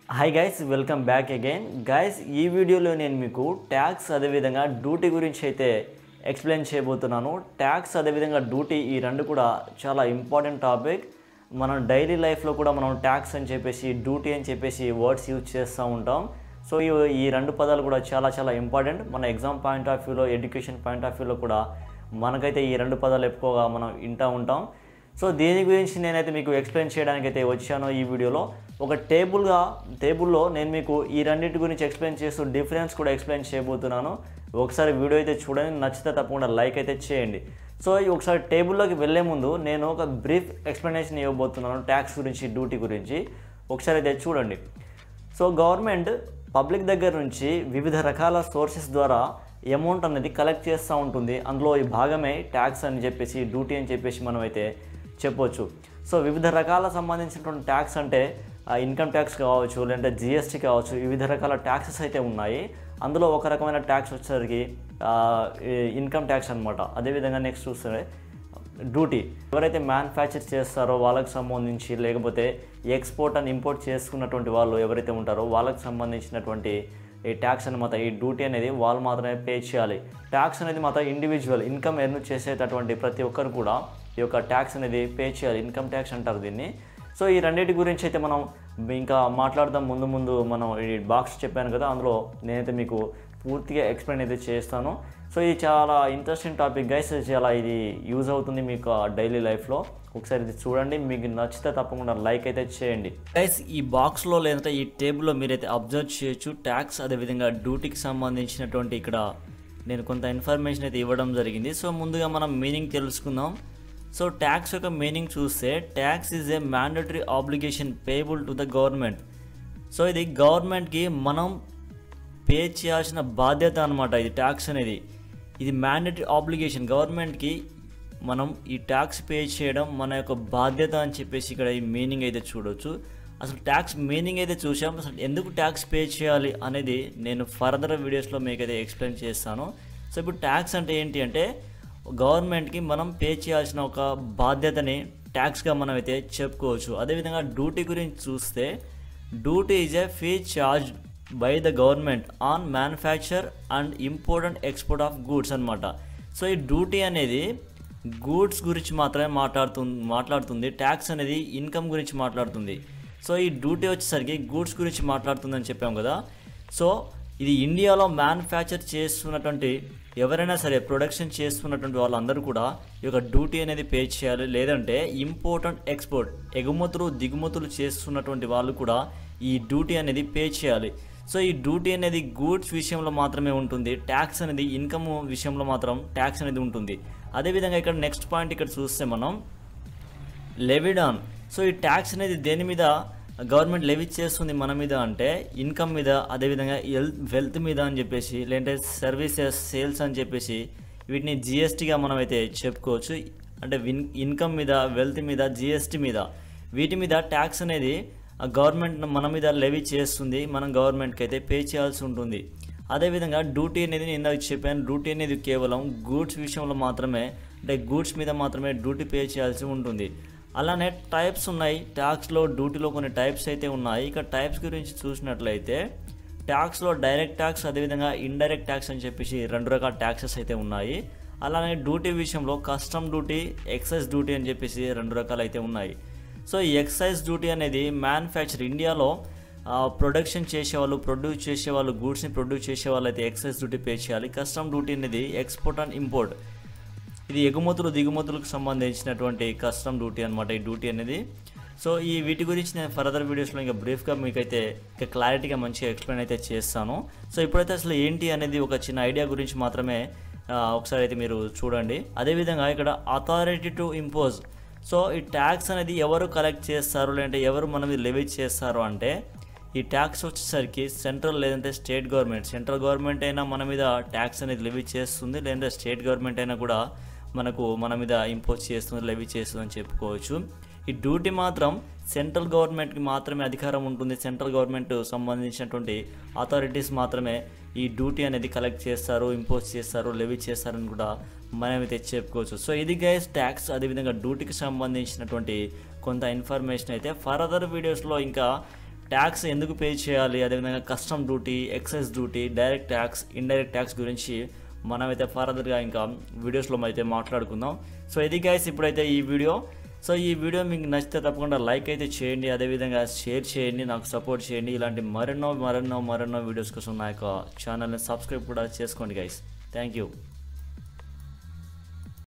hi guys welcome back again guys ఈ వీడియోలో నేను మీకు ట్యాక్స్ అదేవిధంగా డ్యూటీ గురించి అయితే ఎక్స్ప్లెయిన్ చేయబోతున్నాను ట్యాక్స్ అదేవిధంగా డ్యూటీ ఈ రెండు కూడా చాలా ఇంపార్టెంట్ టాపిక్ మనం డైలీ లైఫ్లో కూడా మనం ట్యాక్స్ అని చెప్పేసి డ్యూటీ అని చెప్పేసి వర్డ్స్ యూజ్ చేస్తూ ఉంటాం సో ఈ ఈ రెండు పదాలు కూడా చాలా చాలా ఇంపార్టెంట్ మన ఎగ్జామ్ పాయింట్ ఆఫ్ వ్యూలో ఎడ్యుకేషన్ పాయింట్ ఆఫ్ వ్యూలో కూడా మనకైతే ఈ రెండు పదాలు ఎక్కువగా మనం వింటూ ఉంటాం సో దీని గురించి నేనైతే మీకు ఎక్స్ప్లెయిన్ చేయడానికి అయితే వచ్చాను ఈ వీడియోలో ఒక టేబుల్గా టేబుల్లో నేను మీకు ఈ రెండింటి గురించి ఎక్స్ప్లెయిన్ చేస్తూ డిఫరెన్స్ కూడా ఎక్స్ప్లెయిన్ చేయబోతున్నాను ఒకసారి వీడియో అయితే చూడండి నచ్చితే తప్పకుండా లైక్ అయితే చేయండి సో ఈ ఒకసారి టేబుల్లోకి వెళ్ళే ముందు నేను ఒక బ్రీఫ్ ఎక్స్ప్లెనేషన్ ఇవ్వబోతున్నాను ట్యాక్స్ గురించి డ్యూటీ గురించి ఒకసారి అయితే చూడండి సో గవర్నమెంట్ పబ్లిక్ దగ్గర నుంచి వివిధ రకాల సోర్సెస్ ద్వారా అమౌంట్ అనేది కలెక్ట్ చేస్తూ ఉంటుంది అందులో ఈ భాగమే ట్యాక్స్ అని చెప్పేసి డ్యూటీ అని చెప్పేసి మనం అయితే చెప్పొచ్చు సో వివిధ రకాల సంబంధించినటువంటి ట్యాక్స్ అంటే ఇన్కమ్ ట్యాక్స్ కావచ్చు లేదంటే జిఎస్టీ కావచ్చు వివిధ రకాల ట్యాక్సెస్ అయితే ఉన్నాయి అందులో ఒక రకమైన ట్యాక్స్ వచ్చేసరికి ఇన్కమ్ ట్యాక్స్ అనమాట అదేవిధంగా నెక్స్ట్ చూస్తే డ్యూటీ ఎవరైతే మ్యానుఫ్యాక్చర్ చేస్తారో వాళ్ళకి సంబంధించి లేకపోతే ఎక్స్పోర్ట్ అండ్ ఇంపోర్ట్ చేసుకున్నటువంటి వాళ్ళు ఎవరైతే ఉంటారో వాళ్ళకి సంబంధించినటువంటి ఈ ట్యాక్స్ అనమాట ఈ డ్యూటీ అనేది వాళ్ళు మాత్రమే పే చేయాలి ట్యాక్స్ అనేది మాత్రం ఇండివిజువల్ ఇన్కమ్ ఎర్న్ చేసేటటువంటి ప్రతి ఒక్కరు కూడా ఈ యొక్క ట్యాక్స్ అనేది పే చేయాలి ఇన్కమ్ ట్యాక్స్ అంటారు దీన్ని సో ఈ రెండింటి గురించి అయితే మనం ఇంకా మాట్లాడదాం ముందు ముందు మనం ఈ బాక్స్ చెప్పాను కదా అందులో నేనైతే మీకు పూర్తిగా ఎక్స్ప్లెయిన్ అయితే చేస్తాను సో ఇది చాలా ఇంట్రెస్టింగ్ టాపిక్ గైస్ చాలా ఇది యూజ్ అవుతుంది మీకు డైలీ లైఫ్లో ఒకసారి ఇది చూడండి మీకు నచ్చితే తప్పకుండా లైక్ అయితే చేయండి గైస్ ఈ బాక్స్లో లేదంటే ఈ టేబుల్లో మీరైతే అబ్జర్వ్ చేయొచ్చు ట్యాక్స్ అదేవిధంగా డ్యూటీకి సంబంధించినటువంటి ఇక్కడ నేను కొంత ఇన్ఫర్మేషన్ అయితే ఇవ్వడం జరిగింది సో ముందుగా మనం మీనింగ్ తెలుసుకుందాం సో ట్యాక్స్ యొక్క మీనింగ్ చూస్తే tax is a mandatory obligation payable to the government so ఇది గవర్నమెంట్కి మనం పే చేయాల్సిన బాధ్యత అనమాట ఇది ట్యాక్స్ అనేది ఇది మ్యాండటరీ ఆబ్లిగేషన్ గవర్నమెంట్కి మనం ఈ ట్యాక్స్ పే చేయడం మన యొక్క బాధ్యత అని చెప్పేసి ఇక్కడ ఈ మీనింగ్ అయితే చూడొచ్చు అసలు ట్యాక్స్ మీనింగ్ అయితే చూసాం అసలు ఎందుకు ట్యాక్స్ పే చేయాలి అనేది నేను ఫర్దర్ వీడియోస్లో మీకు అయితే ఎక్స్ప్లెయిన్ చేస్తాను సో ఇప్పుడు ట్యాక్స్ అంటే ఏంటి అంటే గవర్నమెంట్కి మనం పే చేయాల్సిన ఒక బాధ్యతని ట్యాక్స్గా మనం అయితే చెప్పుకోవచ్చు అదేవిధంగా డ్యూటీ గురించి చూస్తే duty is a fee charge by the government on manufacture and import and export of goods అనమాట సో ఈ డ్యూటీ అనేది గూడ్స్ గురించి మాత్రమే మాట్లాడుతుంది మాట్లాడుతుంది ట్యాక్స్ అనేది ఇన్కమ్ గురించి మాట్లాడుతుంది సో ఈ డ్యూటీ వచ్చేసరికి గూడ్స్ గురించి మాట్లాడుతుందని చెప్పాం కదా సో ఇది ఇండియాలో మ్యానుఫ్యాక్చర్ చేస్తున్నటువంటి ఎవరైనా సరే ప్రొడక్షన్ చేస్తున్నటువంటి వాళ్ళందరూ కూడా ఈ యొక్క డ్యూటీ అనేది పే చేయాలి లేదంటే ఇంపోర్ట్ అండ్ ఎక్స్పోర్ట్ ఎగుమతులు దిగుమతులు చేస్తున్నటువంటి వాళ్ళు కూడా ఈ డ్యూటీ అనేది పే చేయాలి సో ఈ డ్యూటీ అనేది గూడ్స్ విషయంలో మాత్రమే ఉంటుంది ట్యాక్స్ అనేది ఇన్కమ్ విషయంలో మాత్రం ట్యాక్స్ అనేది ఉంటుంది అదేవిధంగా ఇక్కడ నెక్స్ట్ పాయింట్ ఇక్కడ చూస్తే మనం లెవిడాన్ సో ఈ ట్యాక్స్ అనేది దేని మీద గవర్నమెంట్ లెవి చేస్తుంది మన మీద అంటే ఇన్కమ్ మీద అదేవిధంగా హెల్త్ వెల్త్ మీద అని చెప్పేసి లేదంటే సర్వీసెస్ సేల్స్ అని చెప్పేసి వీటిని జిఎస్టీగా మనం అయితే చెప్పుకోవచ్చు అంటే విన్ ఇన్కమ్ మీద వెల్త్ మీద జిఎస్టీ మీద వీటి మీద ట్యాక్స్ అనేది గవర్నమెంట్ మన మీద లెవి చేస్తుంది మనం గవర్నమెంట్కి అయితే పే చేయాల్సి ఉంటుంది అదేవిధంగా డ్యూటీ అనేది నేను ఇందాక చెప్పాను డ్యూటీ అనేది కేవలం గూడ్స్ విషయంలో మాత్రమే అంటే గూడ్స్ మీద మాత్రమే డ్యూటీ పే చేయాల్సి ఉంటుంది అలానే టైప్స్ ఉన్నాయి ట్యాక్స్లో డ్యూటీలో కొన్ని టైప్స్ అయితే ఉన్నాయి ఇక టైప్స్ గురించి చూసినట్లయితే ట్యాక్స్లో డైరెక్ట్ ట్యాక్స్ అదేవిధంగా ఇండైరెక్ట్ ట్యాక్స్ అని చెప్పేసి రెండు రకాల ట్యాక్సెస్ అయితే ఉన్నాయి అలానే డ్యూటీ విషయంలో కస్టమ్ డ్యూటీ ఎక్సైజ్ డ్యూటీ అని చెప్పేసి రెండు రకాలు అయితే ఉన్నాయి సో ఈ ఎక్సైజ్ డ్యూటీ అనేది మ్యానుఫ్యాక్చర్ ఇండియాలో ప్రొడక్షన్ చేసేవాళ్ళు ప్రొడ్యూస్ చేసేవాళ్ళు గూడ్స్ని ప్రొడ్యూస్ చేసేవాళ్ళు అయితే ఎక్సైజ్ డ్యూటీ పే చేయాలి కస్టమ్ డ్యూటీ అనేది ఎక్స్పోర్ట్ అండ్ ఇంపోర్ట్ ఇది ఎగుమతులు దిగుమతులకు సంబంధించినటువంటి కస్టమ్ డ్యూటీ అనమాట ఈ డ్యూటీ అనేది సో ఈ వీటి గురించి నేను ఫర్దర్ వీడియోస్లో ఇంకా బ్రీఫ్గా మీకైతే ఇంకా క్లారిటీగా మంచిగా ఎక్స్ప్లెయిన్ అయితే చేస్తాను సో ఇప్పుడైతే అసలు ఏంటి అనేది ఒక చిన్న ఐడియా గురించి మాత్రమే ఒకసారి అయితే మీరు చూడండి అదేవిధంగా ఇక్కడ అథారిటీ టు ఇంపోజ్ సో ఈ ట్యాక్స్ అనేది ఎవరు కలెక్ట్ చేస్తారు లేదంటే ఎవరు మన మీద లెవీ చేస్తారు అంటే ఈ ట్యాక్స్ వచ్చేసరికి సెంట్రల్ లేదంటే స్టేట్ గవర్నమెంట్ సెంట్రల్ గవర్నమెంట్ అయినా మన మీద ట్యాక్స్ అనేది లెవీ చేస్తుంది లేదంటే స్టేట్ గవర్నమెంట్ అయినా కూడా మనకు మన మీద ఇంపోజ్ చేస్తుంది లెవీ చేస్తుంది అని చెప్పుకోవచ్చు ఈ డ్యూటీ మాత్రం సెంట్రల్ గవర్నమెంట్కి మాత్రమే అధికారం ఉంటుంది సెంట్రల్ గవర్నమెంట్ సంబంధించినటువంటి అథారిటీస్ మాత్రమే ఈ డ్యూటీ అనేది కలెక్ట్ చేస్తారు ఇంపోజ్ చేస్తారు లెవీ చేస్తారని కూడా మనమైతే చెప్పుకోవచ్చు సో ఇది గైస్ ట్యాక్స్ అదేవిధంగా డ్యూటీకి సంబంధించినటువంటి కొంత ఇన్ఫర్మేషన్ అయితే ఫర్దర్ వీడియోస్లో ఇంకా ట్యాక్స్ ఎందుకు పే చేయాలి అదేవిధంగా custom duty excise duty direct tax indirect tax గురించి మనమైతే ఫర్దర్గా ఇంకా వీడియోస్లో అయితే మాట్లాడుకుందాం సో ఇది గైస్ ఇప్పుడైతే ఈ వీడియో సో ఈ వీడియో మీకు నచ్చితే తప్పకుండా లైక్ అయితే చేయండి అదేవిధంగా షేర్ చేయండి నాకు సపోర్ట్ చేయండి ఇలాంటి మరెన్నో మరెన్నో మరెన్నో వీడియోస్ కోసం నా యొక్క ఛానల్ని సబ్స్క్రైబ్ కూడా చేసుకోండి గైస్ థ్యాంక్ యూ